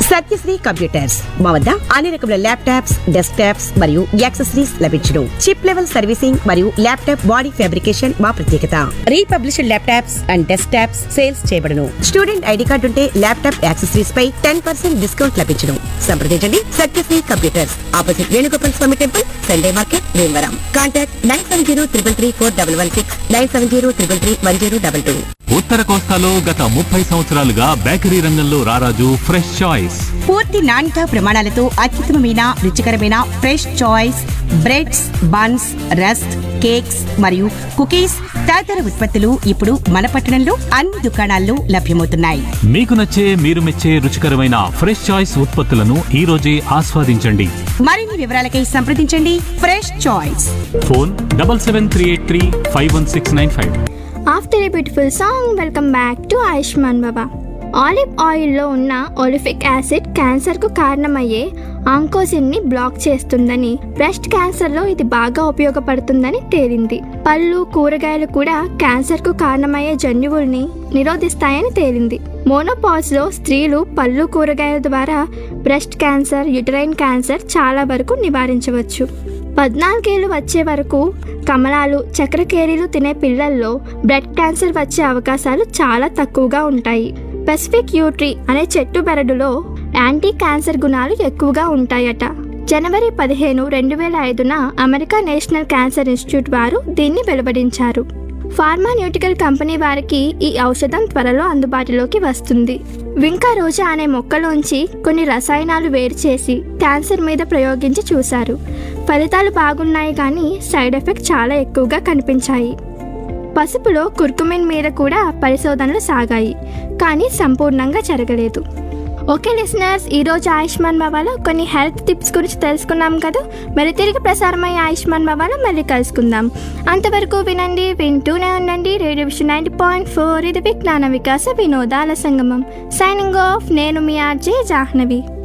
Satyasri computers మా వద్ద అన్ని రకముల ల్యాప్టాప్స్ డెస్క్ టాప్స్ మరియు యాక్సెసరీస్ లభించును చిప్ లెవెల్ సర్వీసింగ్ మరియు ల్యాప్టాప్ బాడీ ఫ్యాబ్రికేషన్ మా ప్రత్యేకత refurbished laptops and desktops sales చేయబడును స్టూడెంట్ ఐడి కార్డు ఉంటే ల్యాప్టాప్ యాక్సెసరీస్ పై టెన్ పర్సెంట్ డిస్కౌంట్ లభించును సంప్రదించండి Satyasri computers opposite Venugopal Swamy temple Sunday market Bhimavaram contact nine seven zero triple three four double one six nine seven zero triple three one zero double two ఉత్తర కోస్తాలో గత ముప్పై సంవత్సరాలుగా bakery రంగంలో రారాజు ఫ్రెష్ చాయిస్ పూర్తి నాణ్యత ప్రమాణాలతో అత్యుత్తమమైన రుచికరమైన fresh choice breads buns rusk cakes మరియు కుకీస్ తదితర ఉత్పత్తులు ఇప్పుడు మన పట్టణంలో అన్ని దుకాణాల్లో లభ్యమవుతున్నాయి మీకు నచ్చే మీరు మెచ్చే రుచికరమైన ఫ్రెష్ చాయిస్ ఉత్పత్తులను ఈ రోజే ఆస్వాదించండి మరిన్ని వివరాలకై సంప్రదించండి fresh choice phone double seven three eight three five one six nine five after a beautiful song welcome back to Ayushman Baba olive ఆయిల్లో ఉన్న ఒలిఫిక్ యాసిడ్ క్యాన్సర్కు కారణమయ్యే ఆంకోసిన్ని బ్లాక్ చేస్తుందని బ్రెస్ట్ క్యాన్సర్లో ఇది బాగా ఉపయోగపడుతుందని తేలింది పళ్ళు కూరగాయలు కూడా క్యాన్సర్కు కారణమయ్యే జన్యువుల్ని నిరోధిస్తాయని తేలింది మోనోపాజ్లో స్త్రీలు పళ్ళు కూరగాయల ద్వారా బ్రెస్ట్ క్యాన్సర్ యుటరైన్ క్యాన్సర్ చాలా వరకు నివారించవచ్చు పద్నాలుగేళ్ళు వచ్చే వరకు కమలాలు చక్రకేరీలు తినే పిల్లల్లో బ్లడ్ క్యాన్సర్ వచ్చే అవకాశాలు చాలా తక్కువగా ఉంటాయి పెసిఫిక్ యూట్రీ అనే చెట్టు బెరడులో యాంటీ క్యాన్సర్ గుణాలు ఎక్కువగా ఉంటాయట జనవరి పదిహేను రెండు వేల ఐదున అమెరికా నేషనల్ క్యాన్సర్ ఇన్స్టిట్యూట్ వారు దీన్ని వెలువడించారు ఫార్మాన్యూటికల్ కంపెనీ వారికి ఈ ఔషధం త్వరలో అందుబాటులోకి వస్తుంది వింకా రోజా అనే మొక్కలోంచి కొన్ని రసాయనాలు వేరు చేసి క్యాన్సర్ మీద ప్రయోగించి చూశారు ఫలితాలు బాగున్నాయి కానీ సైడ్ ఎఫెక్ట్ చాలా ఎక్కువగా కనిపించాయి పసుపులో కుర్కుమిన్ మీద కూడా పరిశోధనలు సాగాయి కానీ సంపూర్ణంగా జరగలేదు ఓకే లిసనర్స్ ఈరోజు ఆయుష్మాన్ బాబాలో కొన్ని హెల్త్ టిప్స్ గురించి తెలుసుకున్నాం కదా మరి తిరిగి ప్రసారమయ్యే ఆయుష్మాన్ బాబాలో మళ్ళీ కలుసుకుందాం అంతవరకు వినండి వింటూనే ఉండండి radio vision ninety point four ఇది విజ్ఞాన వికాస వినోదాల సంగమం సైనింగ్ ఆఫ్ నేను మీ ఆర్జే జాహ్నవి